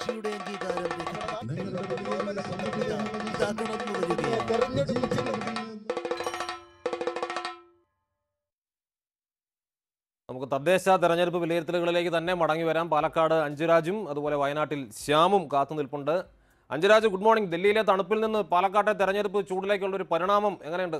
കക്ഷിയുടെ അംഗീകാരം രേഖപ്പെടുത്തുന്നു. ഇതാ ഇതാ കടന്നു വരികയാണ് നമുക്ക് തദ്ദേശ തെരഞ്ഞെടുപ്പ് വിലയിരുത്തലുകളിലേക്ക് തന്നെ മടങ്ങി വരാം പാലക്കാട് അഞ്ചുരാജും അതുപോലെ വയനാട്ടിൽ ശ്യാമും കാത്തു നിൽപ്പുണ്ട് അഞ്ചുരാജ് ഗുഡ് മോർണിംഗ് ഡൽഹിയിലെ തണുപ്പിൽ നിന്ന് പാലക്കാട്ടെ തെരഞ്ഞെടുപ്പ് ചൂടിലേക്കുള്ള ഒരു പരിണാമം എങ്ങനെയുണ്ട്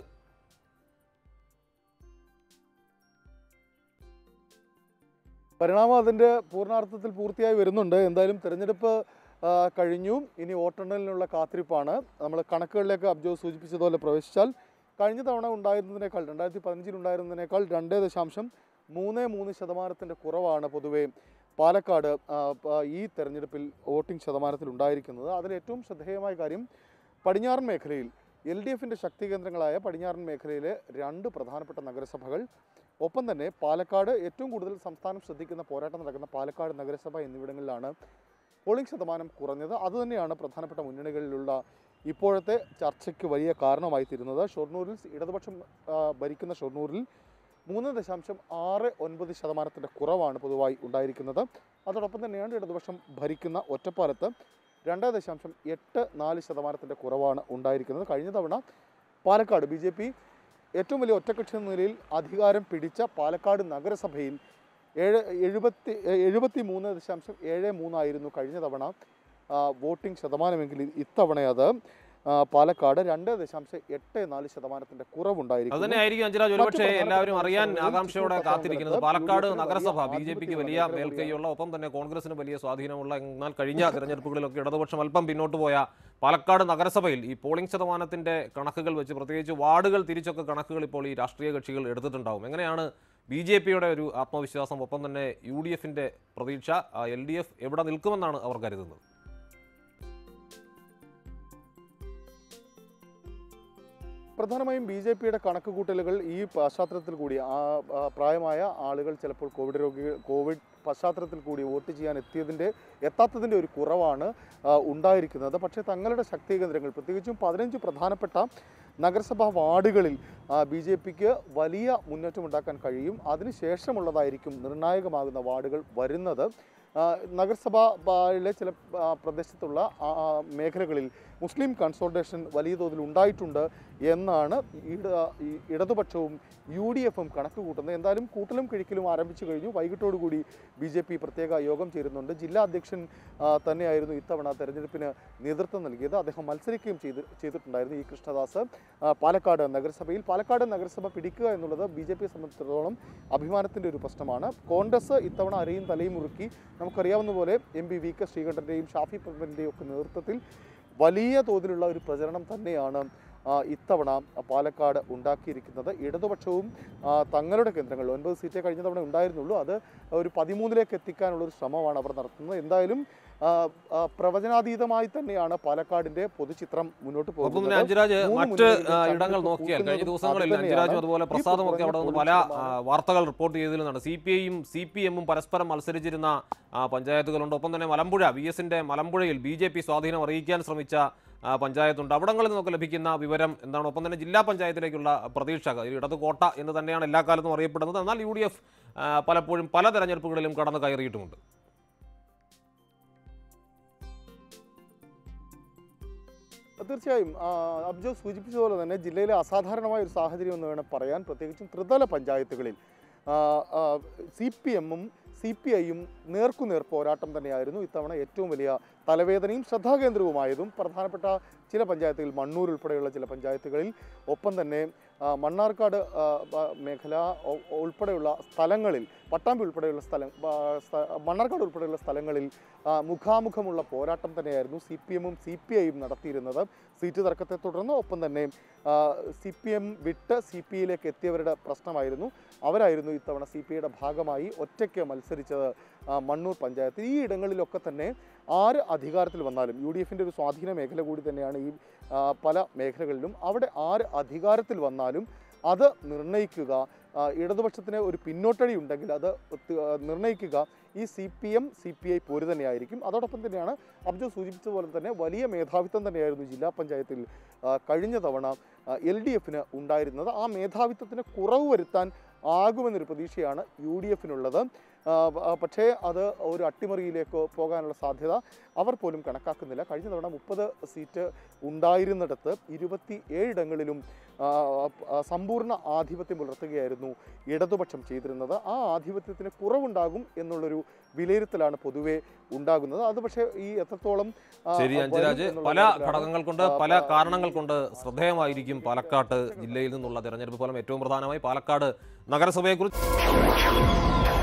പരിണാമം അതിൻ്റെ പൂർണ്ണാർത്ഥത്തിൽ പൂർത്തിയായി വരുന്നുണ്ട് എന്തായാലും തിരഞ്ഞെടുപ്പ് ആ, കഴിഞ്ഞു ഇനി വോട്ടെണ്ണലിനുള്ള കാത്തിരിപ്പാണ് നമ്മൾ കണക്കുകളിലേക്ക് അബ്ജോ സൂചിപ്പിച്ചതുപോലെ പ്രവേശിച്ചാൽ കഴിഞ്ഞ തവണ ഉണ്ടായിരുന്നതിനേക്കാൾ രണ്ടായിരത്തി പതിനഞ്ചിൽ ഉണ്ടായിരുന്നതിനേക്കാൾ രണ്ട് ദശാംശം മൂന്ന് മൂന്ന് ശതമാനത്തിൻ്റെ കുറവാണ് പൊതുവേ പാലക്കാട് ആ, പ- ഈ തെരഞ്ഞെടുപ്പിൽ വോട്ടിംഗ് ശതമാനത്തിൽ ഉണ്ടായിരിക്കുന്നത് അതിൽ ഏറ്റവും ശ്രദ്ധേയമായ കാര്യം പടിഞ്ഞാറൻ മേഖലയിൽ എൽ ഡി എഫിൻ്റെ ശക്തി കേന്ദ്രങ്ങളായ പടിഞ്ഞാറൻ മേഖലയിലെ രണ്ട് പ്രധാനപ്പെട്ട നഗരസഭകൾ ഒപ്പം തന്നെ പാലക്കാട് ഏറ്റവും കൂടുതൽ സംസ്ഥാനം ശ്രദ്ധിക്കുന്ന പോരാട്ടം നടക്കുന്ന പാലക്കാട് നഗരസഭ എന്നിവിടങ്ങളിലാണ് പോളിംഗ് ശതമാനം കുറഞ്ഞത് അതുതന്നെയാണ് പ്രധാനപ്പെട്ട മുന്നണികളിലുള്ള ഇപ്പോഴത്തെ ചർച്ചയ്ക്ക് വലിയ കാരണമായി തീരുന്നത് ഷൊർണൂരിൽ ഇടതുപക്ഷം ആ, ഭരിക്കുന്ന ഷൊർണൂരിൽ മൂന്ന് ദശാംശം ആറ് ഒൻപത് ശതമാനത്തിൻ്റെ കുറവാണ് പൊതുവായി ഉണ്ടായിരിക്കുന്നത് അതോടൊപ്പം തന്നെയാണ് ഇടതുപക്ഷം ഭരിക്കുന്ന ഒറ്റപ്പാലത്ത് രണ്ട് ദശാംശം എട്ട് നാല് ശതമാനത്തിൻ്റെ കുറവാണ് ഉണ്ടായിരിക്കുന്നത് കഴിഞ്ഞ തവണ പാലക്കാട് ബി ജെ പി ഏറ്റവും വലിയ ഒറ്റക്കക്ഷി എന്ന നിലയിൽ അധികാരം പിടിച്ച പാലക്കാട് നഗരസഭയിൽ ഏഴ് എഴുപത്തി എഴുപത്തി മൂന്ന് ദശാംശം ഏഴ് മൂന്നായിരുന്നു കഴിഞ്ഞ തവണ ആ, വോട്ടിംഗ് ശതമാനമെങ്കിൽ ഇത്തവണ അത് ആ, പാലക്കാട് രണ്ട് ദശാംശം എട്ട് നാല് ശതമാനത്തിന്റെ അത് കുറവുണ്ടായിരിക്കുന്നു തന്നെ ആയിരിക്കും അഞ്ചുരാജ് മറ്റു ഒരുപക്ഷെ പ്രധാനപ്പെട്ട എല്ലാവരും അറിയാൻ മത്സരങ്ങളിൽ ആകാംക്ഷയോടെ തൃശ്ശൂർ കാത്തിരിക്കുന്നത് പത്തനംതിട്ട പാലക്കാട് യു ഡി എഫിന് നഗരസഭ വലിയ ബി ജെ പിക്ക് ആധിപത്യം വലിയ നഗരസഭയാണ്. മേൽക്കൈയുള്ള ഒപ്പം തന്നെ കോൺഗ്രസിന് വലിയ സ്വാധീനമുള്ള എന്നാൽ കഴിഞ്ഞ തിരഞ്ഞെടുപ്പുകളിലൊക്കെ ഇടതുപക്ഷം അല്പം പിന്നോട്ട് പോയ പാലക്കാട് നഗരസഭയിൽ ഈ പോളിംഗ് ശതമാനത്തിന്റെ കണക്കുകൾ വെച്ച് പ്രത്യേകിച്ച് വാർഡുകൾ തിരിച്ചൊക്കെ കണക്കുകൾ ഇപ്പോൾ ഈ രാഷ്ട്രീയ കക്ഷികൾ എടുത്തിട്ടുണ്ടാവും എങ്ങനെയാണ് ബി ജെ പിയുടെ ഒരു ആത്മവിശ്വാസം ഒപ്പം തന്നെ യു ഡി എഫിന്റെ പ്രതീക്ഷ എൽ ഡി എഫ് എവിടെ നിൽക്കുമെന്നാണ് അവർ കരുതുന്നത് പ്രധാനമായും ബി ജെ പിയുടെ കണക്കുകൂട്ടലുകൾ ഈ പശ്ചാത്തലത്തിൽ കൂടി ആ ആ, പ്രായമായ ആളുകൾ ചിലപ്പോൾ കോവിഡ് രോഗികൾ കോവിഡ് പശ്ചാത്തലത്തിൽ കൂടി വോട്ട് ചെയ്യാൻ എത്തിയതിൻ്റെ എത്താത്തതിൻ്റെ ഒരു കുറവാണ് ആ, ഉണ്ടായിരിക്കുന്നത് പക്ഷേ തങ്ങളുടെ ശക്തി കേന്ദ്രങ്ങൾ പ്രത്യേകിച്ചും പതിനഞ്ച് പ്രധാനപ്പെട്ട നഗരസഭാ വാർഡുകളിൽ ബി ജെ പിക്ക് വലിയ മുന്നേറ്റമുണ്ടാക്കാൻ കഴിയും അതിനുശേഷമുള്ളതായിരിക്കും നിർണായകമാകുന്ന വാർഡുകൾ വരുന്നത് ആ, നഗരസഭയിലെ ചില ആ, പ്രദേശത്തുള്ള ആ, ആ, മേഖലകളിൽ മുസ്ലിം കൺസോൾട്ടേഷൻ വലിയ തോതിൽ ഉണ്ടായിട്ടുണ്ട് എന്നാണ് ഇട ഈ ഇടതുപക്ഷവും യു ഡി എഫും കണക്ക് കൂട്ടുന്നത് എന്തായാലും കൂട്ടലും കിഴിക്കലും ആരംഭിച്ചു കഴിഞ്ഞു വൈകിട്ടോടുകൂടി ബി ജെ പി പ്രത്യേക യോഗം ചേരുന്നുണ്ട് ജില്ലാ അധ്യക്ഷൻ ആ, തന്നെയായിരുന്നു ഇത്തവണ തെരഞ്ഞെടുപ്പിന് നേതൃത്വം നൽകിയത് അദ്ദേഹം മത്സരിക്കുകയും ചെയ്ത് ചെയ്തിട്ടുണ്ടായിരുന്നു ഈ കൃഷ്ണദാസ് ആ, പാലക്കാട് നഗരസഭയിൽ പാലക്കാട് നഗരസഭ പിടിക്കുക എന്നുള്ളത് ബി ജെ പിയെ സംബന്ധിച്ചിടത്തോളം അഭിമാനത്തിൻ്റെ ഒരു പ്രശ്നമാണ് കോൺഗ്രസ് ഇത്തവണ അരയും തലയും മുറുക്കി നമുക്കറിയാവുന്ന പോലെ എം പി വി കെ ശ്രീകണ്ഠൻ്റെയും ഷാഫി പറമ്പലിൻ്റെയും ഒക്കെ നേതൃത്വത്തിൽ വലിയ തോതിലുള്ള ഒരു പ്രചരണം തന്നെയാണ് ആ, ഇത്തവണ പാലക്കാട് ഉണ്ടാക്കിയിരിക്കുന്നത് ഇടതുപക്ഷവും ആ, തങ്ങളുടെ കേന്ദ്രങ്ങളിൽ ഒൻപത് സീറ്റേ കഴിഞ്ഞ തവണ ഉണ്ടായിരുന്നുള്ളൂ അത് ഒരു പതിമൂന്നിലേക്ക് എത്തിക്കാനുള്ള ഒരു ശ്രമമാണ് അവർ നടത്തുന്നത് എന്തായാലും ആ, ആ, പ്രവചനാതീതമായി തന്നെയാണ് പാലക്കാടിന്റെ പൊതുചിത്രം മുന്നോട്ട് ഒപ്പം തന്നെ പോകുന്നത് അഞ്ചുരാജ് മൂന്ന് മറ്റ് മുന്നണികളുടെ ആ, ചങ്കുകൾ ഇടങ്ങൾ നോക്കിയാൽ കഴിഞ്ഞ കൂട്ടുന്നതും ദിവസങ്ങളിൽ അത് തന്നെയാണ്. അഞ്ചുരാജും അതുപോലെ ഈ പ്രസാദും ഒക്കെ അവിടെ നിന്ന് പല കുറഞ്ഞ ആ, വാർത്തകൾ റിപ്പോർട്ട് ചെയ്തതിലാണ് സി പി ഐയും സി പി എമ്മും പരസ്പരം മത്സരിച്ചിരുന്ന ആ, പഞ്ചായത്തുകളുണ്ട് ഒപ്പം തന്നെ മലമ്പുഴ വി എസിന്റെ മലമ്പുഴയിൽ ബി ജെ പി സ്വാധീനം അറിയിക്കാൻ ശ്രമിച്ച ആ, പഞ്ചായത്തുണ്ട് അവിടങ്ങളിൽ നിന്നൊക്കെ ലഭിക്കുന്ന വിവരം എന്താണ് ഒപ്പം തന്നെ ജില്ലാ പഞ്ചായത്തിലേക്കുള്ള പ്രതീക്ഷ ഒരു ഇടത് കോട്ട എന്ന് തന്നെയാണ് എല്ലാ കാലത്തും അറിയപ്പെടുന്നത് എന്നാൽ യു ഡി എഫ് പലപ്പോഴും പല തെരഞ്ഞെടുപ്പുകളിലും കടന്നു കയറിയിട്ടുമുണ്ട് തീർച്ചയായും ആ, അബ്ജോ സൂചിപ്പിച്ചതുപോലെ തന്നെ ജില്ലയിലെ അസാധാരണമായ ഒരു സാഹചര്യം എന്ന് വേണം പറയാൻ പ്രത്യേകിച്ചും ത്രിതല പഞ്ചായത്തുകളിൽ സി പി എമ്മും സി പി ഐയും നേർക്കുനേർ പോരാട്ടം തന്നെയായിരുന്നു ഇത്തവണ ഏറ്റവും വലിയ തലവേദനയും ശ്രദ്ധാകേന്ദ്രവുമായതും പ്രധാനപ്പെട്ട ചില പഞ്ചായത്തുകളിൽ മണ്ണൂർ ഉൾപ്പെടെയുള്ള ചില പഞ്ചായത്തുകളിൽ ഒപ്പം തന്നെ ആ, മണ്ണാർക്കാട് ആ, ബ- മേഖല ഒ- ഉൾപ്പെടെയുള്ള സ്ഥലങ്ങളിൽ പട്ടാമ്പി ഉൾപ്പെടെയുള്ള സ്ഥലം ആ, സ്ഥ- മണ്ണാർക്കാട് ഉൾപ്പെടെയുള്ള സ്ഥലങ്ങളിൽ ആ, മുഖാമുഖമുള്ള പോരാട്ടം തന്നെയായിരുന്നു സി പി എമ്മും സി പി ഐയും നടത്തിയിരുന്നത് സീറ്റ് തർക്കത്തെ തുടർന്ന് ഒപ്പം തന്നെ സി പി എം വിട്ട് സി പി ഐയിലേക്ക് എത്തിയവരുടെ പ്രശ്നമായിരുന്നു അവരായിരുന്നു ഇത്തവണ സി പി ഐയുടെ ഭാഗമായി ഒറ്റയ്ക്ക് മത്സരിച്ചത് ആ, മണ്ണൂർ പഞ്ചായത്തിൽ ഈ ഇടങ്ങളിലൊക്കെ തന്നെ ആര് അധികാരത്തിൽ വന്നാലും യു ഡി എഫിൻ്റെ ഒരു സ്വാധീന മേഖല കൂടി തന്നെയാണ് ഈ ആ, പല മേഖലകളിലും അവിടെ ആര് അധികാരത്തിൽ വന്നാലും അത് നിർണ്ണയിക്കുക ആ, ഇടതുപക്ഷത്തിന് ഒരു പിന്നോട്ടടി ഉണ്ടെങ്കിൽ അത് ത- ആ, നിർണ്ണയിക്കുക ഈ C P M C P I പോര് തന്നെയായിരിക്കും അതോടൊപ്പം തന്നെയാണ് അബ്ജു സൂചിപ്പിച്ച പോലെ തന്നെ വലിയ മേധാവിത്വം തന്നെയായിരുന്നു ജില്ലാ പഞ്ചായത്തിൽ ആ, കഴിഞ്ഞ തവണ എൽ ഡി എഫിന് ഉണ്ടായിരുന്നത് ആ മേധാവിത്വത്തിന് കുറവ് വരുത്താൻ ആകുമെന്നൊരു പ്രതീക്ഷയാണ് യു ഡി എഫിനുള്ളത് ആ, ആ, പക്ഷേ അത് ഒരു അട്ടിമറിയിലേക്ക് പോകാനുള്ള സാധ്യത അവർ പോലും കണക്കാക്കുന്നില്ല കഴിഞ്ഞ തവണ മുപ്പത് സീറ്റ് ഉണ്ടായിരുന്നിടത്ത് ഇരുപത്തി ഏഴിടങ്ങളിലും ആ, ആ, സമ്പൂർണ്ണ ആധിപത്യം പുലർത്തുകയായിരുന്നു ഇടതുപക്ഷം ചെയ്തിരുന്നത് ആ ആധിപത്യത്തിന് കുറവുണ്ടാകും എന്നുള്ളൊരു വിലയിരുത്തലാണ് പൊതുവെ ഉണ്ടാകുന്നത് അത് പക്ഷേ ഈ എത്രത്തോളം ആ, ശരി വരും അഞ്ജരാജ് എന്നുള്ള പല കാര്യത്തിലാണ് ഘടകങ്ങൾ കൊണ്ട് ആ, പല ആ, കാരണങ്ങൾ കൊണ്ട് ശ്രദ്ധേയമായിരിക്കും പാലക്കാട്ട് ജില്ലയിൽ നിന്നുള്ള തെരഞ്ഞെടുപ്പ് ഫലം ഏറ്റവും പ്രധാനമായി പാലക്കാട് നഗരസഭയെക്കുറിച്ച്